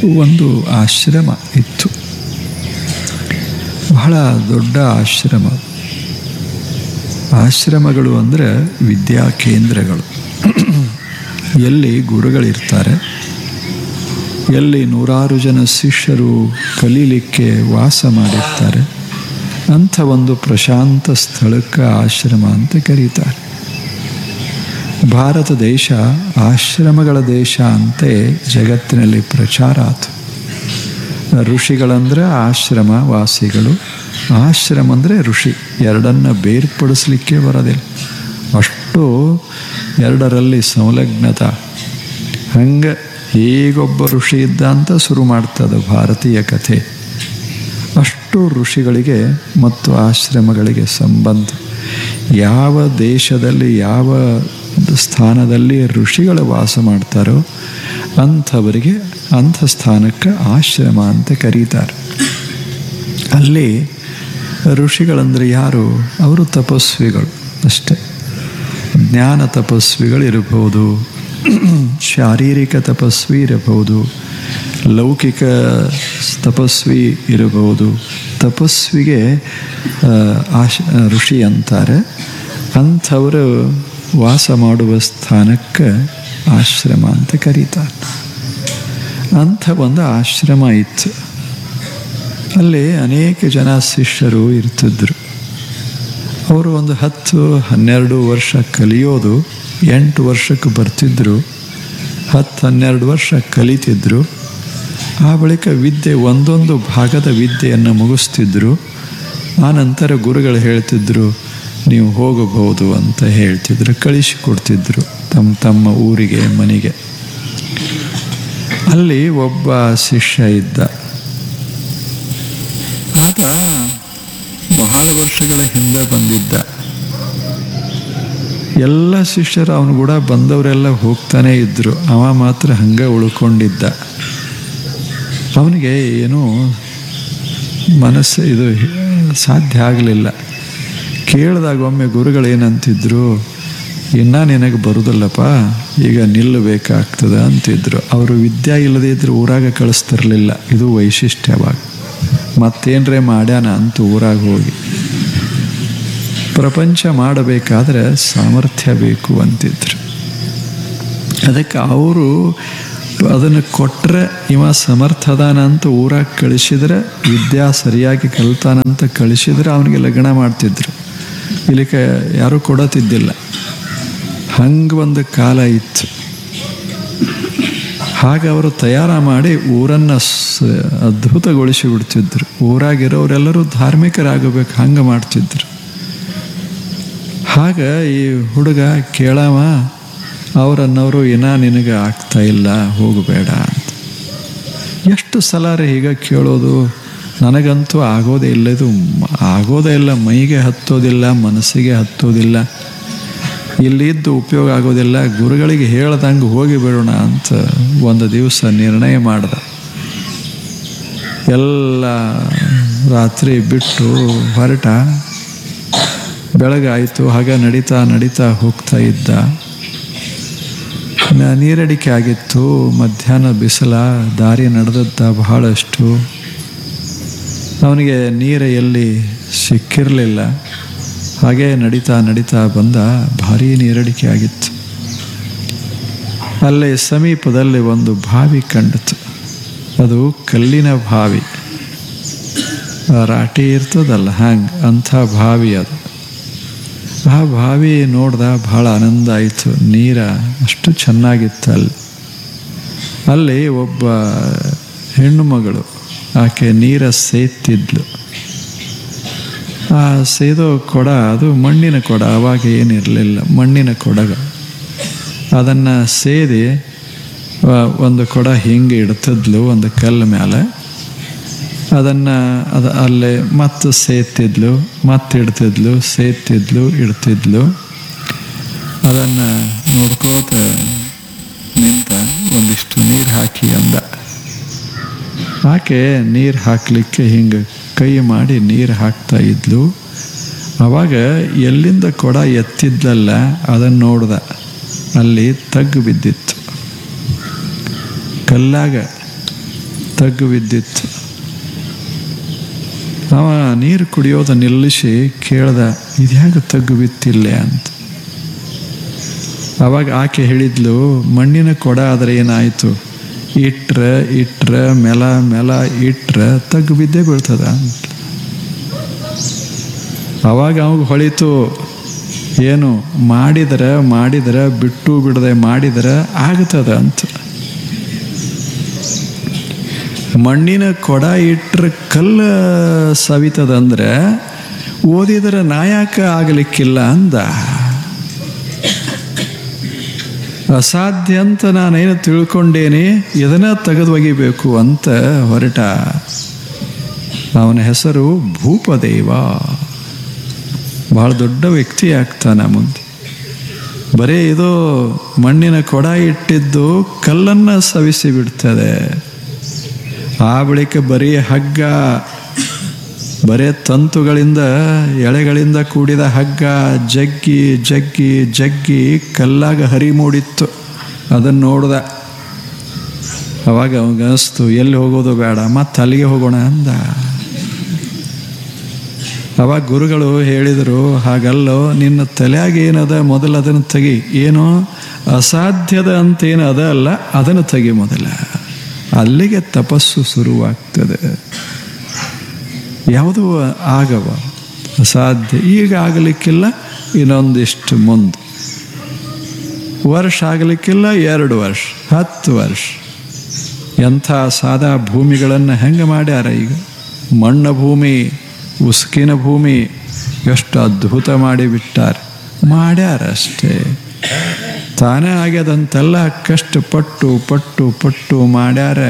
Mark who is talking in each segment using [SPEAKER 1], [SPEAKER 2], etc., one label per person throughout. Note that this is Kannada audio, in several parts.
[SPEAKER 1] ಒಂದು ಆಶ್ರಮ ಇತ್ತು ಬಹಳ ದೊಡ್ಡ ಆಶ್ರಮ ಆಶ್ರಮಗಳು ಅಂದರೆ ವಿದ್ಯಾ ಕೇಂದ್ರಗಳು ಎಲ್ಲಿ ಗುರುಗಳಿರ್ತಾರೆ ಎಲ್ಲಿ ನೂರಾರು ಜನ ಶಿಷ್ಯರು ಕಲೀಲಿಕ್ಕೆ ವಾಸ ಮಾಡಿರ್ತಾರೆ ಅಂಥ ಒಂದು ಪ್ರಶಾಂತ ಸ್ಥಳಕ್ಕೆ ಆಶ್ರಮ ಅಂತ ಕರೀತಾರೆ ಭಾರತ ದೇಶ ಆಶ್ರಮಗಳ ದೇಶ ಅಂತೆ ಜಗತ್ತಿನಲ್ಲಿ ಪ್ರಚಾರ ಆಯಿತು ಋಷಿಗಳಂದರೆ ಆಶ್ರಮ ವಾಸಿಗಳು ಆಶ್ರಮ ಅಂದರೆ ಋಷಿ ಎರಡನ್ನ ಬೇರ್ಪಡಿಸ್ಲಿಕ್ಕೆ ಬರೋದಿಲ್ಲ ಅಷ್ಟು ಎರಡರಲ್ಲಿ ಸಂಲಗ್ನತ ಹಂಗೆ ಈಗೊಬ್ಬ ಋಷಿ ಇದ್ದ ಅಂತ ಶುರು ಮಾಡ್ತದೆ ಭಾರತೀಯ ಕಥೆ ಅಷ್ಟು ಋಷಿಗಳಿಗೆ ಮತ್ತು ಆಶ್ರಮಗಳಿಗೆ ಸಂಬಂಧ ಯಾವ ದೇಶದಲ್ಲಿ ಯಾವ ಸ್ಥಾನದಲ್ಲಿ ಋಷಿಗಳು ವಾಸ ಮಾಡ್ತಾರೋ ಅಂಥವರಿಗೆ ಅಂಥ ಸ್ಥಾನಕ್ಕೆ ಆಶ್ರಮ ಅಂತ ಕರೀತಾರೆ ಅಲ್ಲಿ ಋಷಿಗಳಂದರೆ ಯಾರು ಅವರು ತಪಸ್ವಿಗಳು ಅಷ್ಟೆ ಜ್ಞಾನ ತಪಸ್ವಿಗಳು ಇರಬಹುದು ಶಾರೀರಿಕ ತಪಸ್ವಿ ಇರಬಹುದು ಲೌಕಿಕ ತಪಸ್ವಿ ಇರಬಹುದು ತಪಸ್ವಿಗೆ ಆಶ ಋಷಿ ಅಂತಾರೆ ಅಂಥವರು ವಾಸ ಮಾಡುವ ಸ್ಥಾನಕ್ಕೆ ಆಶ್ರಮ ಅಂತ ಕರೀತಾರೆ ಅಂಥ ಒಂದು ಆಶ್ರಮ ಇತ್ತು ಅಲ್ಲಿ ಅನೇಕ ಜನ ಶಿಷ್ಯರು ಇರ್ತಿದ್ರು ಅವರು ಒಂದು ಹತ್ತು ಹನ್ನೆರಡು ವರ್ಷ ಕಲಿಯೋದು ಎಂಟು ವರ್ಷಕ್ಕೆ ಬರ್ತಿದ್ರು ಹತ್ತು ಹನ್ನೆರಡು ವರ್ಷ ಕಲಿತಿದ್ರು ಆ ಬಳಿಕ ವಿದ್ಯೆ ಒಂದೊಂದು ಭಾಗದ ವಿದ್ಯೆಯನ್ನು ಮುಗಿಸ್ತಿದ್ರು ಆ ನಂತರ ಗುರುಗಳು ಹೇಳ್ತಿದ್ರು ನೀವು ಹೋಗಬಹುದು ಅಂತ ಹೇಳ್ತಿದ್ರು ಕಳಿಸಿಕೊಡ್ತಿದ್ರು ತಮ್ಮ ತಮ್ಮ ಊರಿಗೆ ಮನೆಗೆ ಅಲ್ಲಿ ಒಬ್ಬ ಶಿಷ್ಯ ಇದ್ದ ಆತ ಬಹಳ ವರ್ಷಗಳ ಹಿಂದೆ ಬಂದಿದ್ದ ಎಲ್ಲ ಶಿಷ್ಯರು ಅವನು ಕೂಡ ಬಂದವರೆಲ್ಲ ಹೋಗ್ತಾನೆ ಇದ್ರು ಅವ ಮಾತ್ರ ಹಂಗೆ ಉಳ್ಕೊಂಡಿದ್ದ ಅವನಿಗೆ ಏನೂ ಮನಸ್ಸು ಇದು ಸಾಧ್ಯ ಆಗಲಿಲ್ಲ ಕೇಳಿದಾಗ ಒಮ್ಮೆ ಗುರುಗಳು ಏನಂತಿದ್ರು ಇನ್ನೂ ನಿನಗೆ ಬರುದಿಲ್ಲಪ್ಪ ಈಗ ನಿಲ್ಲಬೇಕಾಗ್ತದ ಅಂತಿದ್ರು ಅವರು ವಿದ್ಯೆ ಇಲ್ಲದೇ ಇದ್ರೆ ಊರಾಗ ಕಳಿಸ್ತಿರ್ಲಿಲ್ಲ ಇದು ವೈಶಿಷ್ಟ್ಯವಾಗ ಮತ್ತೇನ್ರೇ ಮಾಡ್ಯಾನ ಅಂತ ಊರಾಗ ಹೋಗಿ ಪ್ರಪಂಚ ಮಾಡಬೇಕಾದ್ರೆ ಸಾಮರ್ಥ್ಯ ಬೇಕು ಅಂತಿದ್ರು ಅದಕ್ಕೆ ಅವರು ಅದನ್ನು ಕೊಟ್ಟರೆ ಇವ ಸಮರ್ಥದಾನ ಅಂತ ಊರಾಗ ಕಳಿಸಿದ್ರೆ ವಿದ್ಯಾ ಸರಿಯಾಗಿ ಕಲ್ತಾನಂತ ಕಳಿಸಿದ್ರೆ ಅವನಿಗೆ ಲಗ್ನ ಮಾಡ್ತಿದ್ರು ಇಲ್ಲಿಗೆ ಯಾರೂ ಕೊಡತಿದ್ದಿಲ್ಲ ಹಂಗೆ ಒಂದು ಕಾಲ ಇತ್ತು ಹಾಗೆ ಅವರು ತಯಾರ ಮಾಡಿ ಊರನ್ನು ಅದ್ಭುತಗೊಳಿಸಿ ಬಿಡ್ತಿದ್ರು ಊರಾಗಿರೋರೆಲ್ಲರೂ ಧಾರ್ಮಿಕರಾಗಬೇಕು ಹಂಗೆ ಮಾಡ್ತಿದ್ರು ಆಗ ಈ ಹುಡುಗ ಕೇಳವ ಅವರನ್ನವರು ಇನ್ನ ನಿನಗೆ ಆಗ್ತಾ ಇಲ್ಲ ಹೋಗಬೇಡ ಅಂತ ಎಷ್ಟು ಸಲ ರೀ ಹೀಗೆ ಕೇಳೋದು ನನಗಂತೂ ಆಗೋದೇ ಇಲ್ಲ ಇದು ಆಗೋದೇ ಇಲ್ಲ ಮೈಗೆ ಹತ್ತೋದಿಲ್ಲ ಮನಸ್ಸಿಗೆ ಹತ್ತೋದಿಲ್ಲ ಇಲ್ಲಿದ್ದು ಉಪಯೋಗ ಆಗೋದಿಲ್ಲ ಗುರುಗಳಿಗೆ ಹೇಳ್ದಂಗೆ ಹೋಗಿ ಬಿಡೋಣ ಅಂತ ಒಂದು ದಿವಸ ನಿರ್ಣಯ ಮಾಡ್ದ ಎಲ್ಲ ರಾತ್ರಿ ಬಿಟ್ಟು ಹೊರಟ ಬೆಳಗಾಯಿತು ಹಾಗೆ ನಡೀತಾ ನಡೀತಾ ಹೋಗ್ತಾ ಇದ್ದ ನೀರಡಿಕೆ ಆಗಿತ್ತು ಮಧ್ಯಾಹ್ನ ಬಿಸಿಲ ದಾರಿ ನಡೆದದ್ದ ಬಹಳಷ್ಟು ಅವನಿಗೆ ನೀರು ಎಲ್ಲಿ ಸಿಕ್ಕಿರಲಿಲ್ಲ ಹಾಗೆ ನಡೀತಾ ನಡೀತಾ ಬಂದ ಭಾರೀ ನೀರಡಿಕೆ ಆಗಿತ್ತು ಅಲ್ಲೇ ಸಮೀಪದಲ್ಲಿ ಒಂದು ಬಾವಿ ಕಂಡಿತು ಅದು ಕಲ್ಲಿನ ಬಾವಿ ರಾಟಿ ಇರ್ತದಲ್ಲ ಹಂಗೆ ಅಂಥ ಬಾವಿ ಅದು ಆ ಬಾವಿ ನೋಡ್ದ ಭಾಳ ಆನಂದ ಆಯಿತು ನೀರ ಅಷ್ಟು ಚೆನ್ನಾಗಿತ್ತು ಅಲ್ಲಿ ಅಲ್ಲಿ ಒಬ್ಬ ಹೆಣ್ಣು ಮಗಳು ಆಕೆ ನೀರ ಸೇತ್ತಿದ್ಲು ಆ ಸೇದೋ ಕೊಡ ಅದು ಮಣ್ಣಿನ ಕೊಡ ಅವಾಗ ಏನಿರಲಿಲ್ಲ ಮಣ್ಣಿನ ಕೊಡಗ ಅದನ್ನು ಸೇದಿ ಒಂದು ಕೊಡ ಹಿಂಗೆ ಇಡ್ತಿದ್ಲು ಒಂದು ಕಲ್ಲು ಮೇಲೆ ಅದನ್ನು ಅದು ಅಲ್ಲೇ ಮತ್ತೆ ಸೇತಿದ್ಲು ಮತ್ತೆ ಇಡ್ತಿದ್ಲು ಸೇತಿದ್ಲು ಇಡ್ತಿದ್ಲು ಅದನ್ನು ನೋಡ್ಕೋತ ನಿಂತ ಒಂದಿಷ್ಟು ನೀರು ಹಾಕಿ ಅಂದ ಆಕೆ ನೀರು ಹಾಕಲಿಕ್ಕೆ ಹಿಂಗೆ ಕೈ ಮಾಡಿ ನೀರು ಹಾಕ್ತಾ ಇದ್ಲು ಅವಾಗ ಎಲ್ಲಿಂದ ಕೊಡ ಎತ್ತಿದ್ಲಲ್ಲ ಅದನ್ನು ನೋಡ್ದ ಅಲ್ಲಿ ತಗ್ಗು ಬಿದ್ದಿತ್ತು ಕಲ್ಲಾಗ ತಗ್ಗು ಬಿದ್ದಿತ್ತು ಅವ ನೀರು ಕುಡಿಯೋದ ನಿಲ್ಲಿಸಿ ಕೇಳ್ದ ಇದ್ಯಾಗ ತಗ್ಗು ಬಿತ್ತಿಲ್ಲೇ ಅಂತ ಅವಾಗ ಆಕೆ ಹೇಳಿದ್ಲು ಮಣ್ಣಿನ ಕೊಡ ಆದರೆ ಏನಾಯಿತು ಇಟ್ರ ಇಟ್ರ ಮೆಲ ಮೆಲ ಇಟ್ರ ತಗ್ಗು ಬಿದ್ದೇ ಬೀಳ್ತದ ಅಂತ ಅವಾಗ ಅವಾಗ ಹೊಳಿತು ಏನು ಮಾಡಿದರೆ ಮಾಡಿದರೆ ಬಿಟ್ಟು ಬಿಡದೆ ಮಾಡಿದರೆ ಆಗ್ತದ ಅಂತ ಮಣ್ಣಿನ ಕೊಡ ಇಟ್ರ ಕಲ್ಲ ಸವಿತದಂದ್ರೆ ಓದಿದರೆ ನಾಯಕ ಆಗಲಿಕ್ಕಿಲ್ಲ ಅಂದ ಅಸಾಧ್ಯ ಅಂತ ನಾನೇನು ತಿಳ್ಕೊಂಡೇನೆ ಇದನ್ನ ತೆಗೆದು ಒಗಿಬೇಕು ಅಂತ ಹೊರಟ ಅವನ ಹೆಸರು ಭೂಪದೇವ ಬಹಳ ದೊಡ್ಡ ವ್ಯಕ್ತಿ ಆಗ್ತಾನ ಮುಂದೆ ಬರೀ ಇದು ಮಣ್ಣಿನ ಕೊಡ ಇಟ್ಟಿದ್ದು ಕಲ್ಲನ್ನು ಸವಿಸಿ ಬಿಡ್ತದೆ ಆ ಬಳಿಕ ಬರೀ ಹಗ್ಗ ಬರೇ ತಂತುಗಳಿಂದ ಎಳೆಗಳಿಂದ ಕೂಡಿದ ಹಗ್ಗ ಜಗ್ಗಿ ಜಗ್ಗಿ ಜಗ್ಗಿ ಕಲ್ಲಾಗ ಹರಿ ಮೂಡಿತ್ತು ಅದನ್ನು ನೋಡ್ದ ಅವಾಗ ಅವಾಗ ಅನಿಸ್ತು ಎಲ್ಲಿ ಹೋಗೋದು ಬೇಡ ಮತ್ತೆ ಅಲ್ಲಿಗೆ ಹೋಗೋಣ ಅಂದ ಅವಾಗ ಗುರುಗಳು ಹೇಳಿದರು ಹಾಗಲ್ಲೋ ನಿನ್ನ ತಲೆಯಾಗ ಏನದ ಮೊದಲು ಅದನ್ನು ತೆಗಿ ಏನು ಅಸಾಧ್ಯದ ಅಂತೇನು ಅದ ಅಲ್ಲ ಅದನ್ನು ತೆಗಿ ಮೊದಲ ಅಲ್ಲಿಗೆ ತಪಸ್ಸು ಶುರುವಾಗ್ತದೆ ಯಾವುದೂ ಆಗವ ಅಸಾಧ್ಯ ಈಗ ಆಗಲಿಕ್ಕಿಲ್ಲ ಇನ್ನೊಂದಿಷ್ಟು ಮುಂದೆ ವರ್ಷ ಆಗಲಿಕ್ಕಿಲ್ಲ ಎರಡು ವರ್ಷ ಹತ್ತು ವರ್ಷ ಎಂಥ ಸಾದಾ ಭೂಮಿಗಳನ್ನು ಹೆಂಗೆ ಮಾಡ್ಯಾರ ಈಗ ಮಣ್ಣ ಭೂಮಿ ಉಸುಕಿನ ಭೂಮಿ ಎಷ್ಟು ಅದ್ಭುತ ಮಾಡಿ ಬಿಟ್ಟಾರೆ ಮಾಡ್ಯಾರ ಅಷ್ಟೇ ತಾನೇ ಆಗ್ಯದಂತೆಲ್ಲ ಕಷ್ಟಪಟ್ಟು ಪಟ್ಟು ಪಟ್ಟು ಮಾಡ್ಯಾರ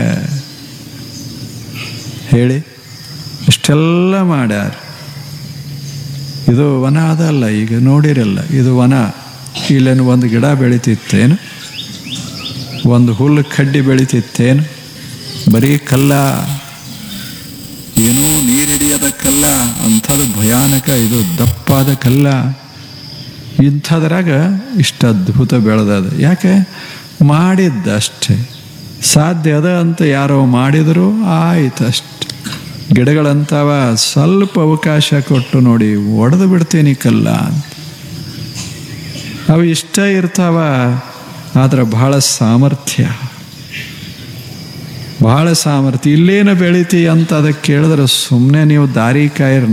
[SPEAKER 1] ಹೇಳಿ ಇಷ್ಟೆಲ್ಲ ಮಾಡ್ಯಾರ ಇದು ವನ ಅದಲ್ಲ ಈಗ ನೋಡಿರಲ್ಲ ಇದು ವನ ಇಲ್ಲೇನು ಒಂದು ಗಿಡ ಬೆಳಿತಿತ್ತೇನು ಒಂದು ಹುಲ್ಲು ಕಡ್ಡಿ ಬೆಳಿತಿತ್ತೇನು ಬರೀ ಕಲ್ಲ ಏನೂ ನೀರು ಹಿಡಿಯದ ಕಲ್ಲ ಅಂಥದ್ದು ಭಯಾನಕ ಇದು ದಪ್ಪಾದ ಕಲ್ಲ ಇಂಥದ್ರಾಗ ಇಷ್ಟು ಅದ್ಭುತ ಬೆಳೆದದ ಯಾಕೆ ಮಾಡಿದ್ದಷ್ಟೇ ಸಾಧ್ಯ ಅದ ಅಂತ ಯಾರೋ ಮಾಡಿದ್ರು ಆಯ್ತು ಅಷ್ಟೆ ಗಿಡಗಳಂತವ ಸ್ವಲ್ಪ ಅವಕಾಶ ಕೊಟ್ಟು ನೋಡಿ ಒಡೆದು ಬಿಡ್ತೀನಿ ಕಲ್ಲ ಅಂತ ಅವು ಇಷ್ಟ ಇರ್ತಾವ ಆದ್ರೆ ಬಹಳ ಸಾಮರ್ಥ್ಯ ಬಹಳ ಸಾಮರ್ಥ್ಯ ಇಲ್ಲೇನು ಬೆಳಿತಿ ಅಂತ ಅದಕ್ಕೆ ಕೇಳಿದ್ರೆ ಸುಮ್ಮನೆ ನೀವು ದಾರಿ ಕಾಯಿರ್